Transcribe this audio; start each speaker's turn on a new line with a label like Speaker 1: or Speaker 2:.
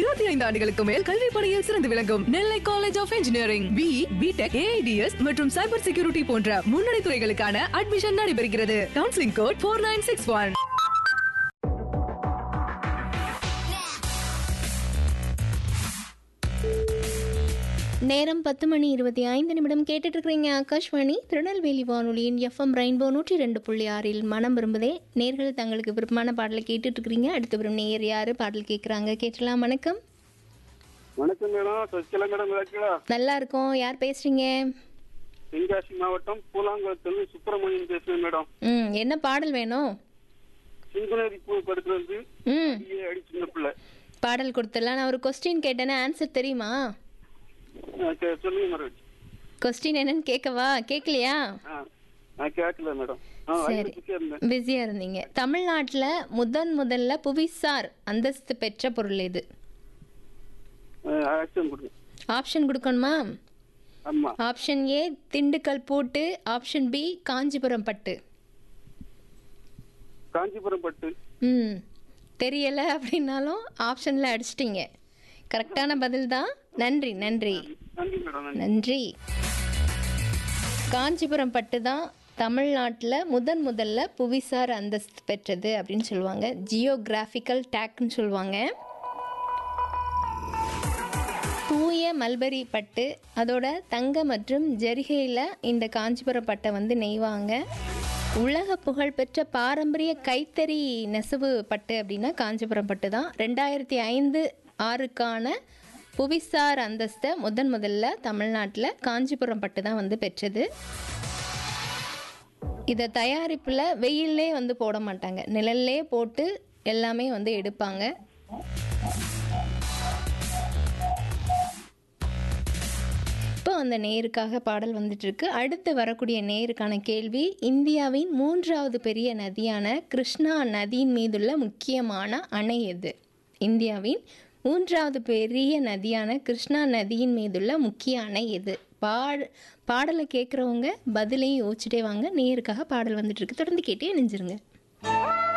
Speaker 1: இருபத்தி ஐந்து ஆண்டுகளுக்கு மேல் கல்வி பணியில் சிறந்து விளங்கும் Nellai college of engineering B BTech AIDS மற்றும் சைபர் செக்யூரிட்டி போன்ற முன்னணி துறைகளுக்கான அட்மிஷன் நடைபெறுகிறது counselling code four nine six one
Speaker 2: நேரம் பத்து மணி இருபத்தி ஐந்து நிமிடம் கேட்டுட்டு இருக்கிறீங்க ஆகாஷ்வாணி திருநெல்வேலி வானொலியின் எஃப்எம் ரெயின்போ நூற்றி ரெண்டு புள்ளி ஆறில் மனம் விரும்புதே நேர்கள் தங்களுக்கு விருப்பமான பாடலை கேட்டுட்டு இருக்கிறீங்க அடுத்த வரும் நேர் யாரு பாடல் கேட்குறாங்க கேட்டலாம் வணக்கம்
Speaker 3: வணக்கம் மேடம் சசிகலா மேடம் இருக்கீங்களா
Speaker 2: நல்லா இருக்கோம் யார் பேசுறீங்க
Speaker 3: தென்காசி மாவட்டம் பூலாங்குளத்துல சுப்பிரமணியன் பேசுறேன் மேடம்
Speaker 2: ம் என்ன பாடல் வேணும்
Speaker 3: சிங்குனரி பூ படத்துல இருந்து
Speaker 2: ம்
Speaker 3: அடியே அடி சின்ன பிள்ளை
Speaker 2: பாடல் கொடுத்துடலாம் நான் ஒரு கொஸ்டின் கேட்டேன்னா ஆன்சர் தெரியுமா
Speaker 3: ஆ, சரி, சொல்லுங்க மேடம்
Speaker 2: கொஸ்டின் என்னன்னு கேட்கவா கேட்கலையா
Speaker 3: ஆ நான் கேட்கல மேடம் ஆ
Speaker 2: சரி
Speaker 3: ஐம்பதுக்கே இருந்தேன்
Speaker 2: பிஸியாக இருந்தீங்க தமிழ்நாட்டில் முதன் முதல்ல புவிசார் அந்தஸ்து பெற்ற பொருள் எது
Speaker 3: ஆக்ஷன் கொடுங்க
Speaker 2: ஆப்ஷன் கொடுக்கணுமா
Speaker 3: ஆமா
Speaker 2: ஆப்ஷன் ஏ திண்டுக்கல் பூட்டு ஆப்ஷன் பி காஞ்சிபுரம் பட்டு
Speaker 3: காஞ்சிபுரம் பட்டு
Speaker 2: ம் தெரியலை அப்படின்னாலும் ஆப்ஷனில் அடிச்சிட்டிங்க கரெக்டான பதில் தான் நன்றி நன்றி
Speaker 3: நன்றி மேடம் நன்றி
Speaker 2: நன்றி காஞ்சிபுரம் பட்டு தான் தமிழ்நாட்டில் முதன் முதல்ல புவிசார் அந்தஸ்து பெற்றது அப்படின்னு சொல்லுவாங்க ஜியோகிராஃபிக்கல் டேக்னு சொல்லுவாங்க தூய மல்பரி பட்டு அதோட தங்க மற்றும் ஜரிகையில் இந்த காஞ்சிபுரம் பட்டை வந்து நெய்வாங்க உலக புகழ்பெற்ற பாரம்பரிய கைத்தறி நெசவு பட்டு அப்படின்னா காஞ்சிபுரம் பட்டு தான் ரெண்டாயிரத்தி ஐந்து ஆறுக்கான புவிசார் அந்தஸ்தை முதன் முதல்ல தமிழ்நாட்டில் காஞ்சிபுரம் பட்டு தான் வந்து பெற்றது இதை தயாரிப்பில் வெயிலே வந்து போட மாட்டாங்க நிழல்லே போட்டு எல்லாமே வந்து எடுப்பாங்க இப்போ அந்த நேருக்காக பாடல் வந்துட்டு இருக்கு அடுத்து வரக்கூடிய நேருக்கான கேள்வி இந்தியாவின் மூன்றாவது பெரிய நதியான கிருஷ்ணா நதியின் மீதுள்ள முக்கியமான அணை எது இந்தியாவின் மூன்றாவது பெரிய நதியான கிருஷ்ணா நதியின் மீதுள்ள முக்கிய அணை எது பாட பாடலை கேட்குறவங்க பதிலையும் யோசிச்சுட்டே வாங்க நேருக்காக பாடல் வந்துட்டு இருக்கு தொடர்ந்து கேட்டே நெஞ்சிருங்க